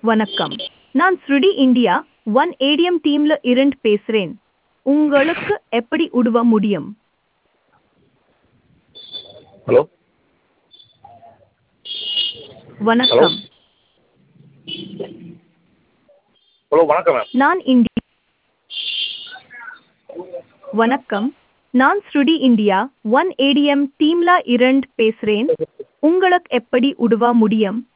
வணக்கம் நான் ஸ்ருடி இந்தியா ஒன் ஏடிஎம் டீம்ல இருந்து பேசுறேன் உங்களுக்கு எப்படி உதவ முடியும் ஹலோ வணக்கம் ஹலோ வணக்கம் மேம் நான் இந்தி வணக்கம் நான் ஸ்ருடி இந்தியா ஒன் ஏடிஎம் டீம்ல இருந்து பேசுறேன் உங்களுக்கு எப்படி உதவ முடியும்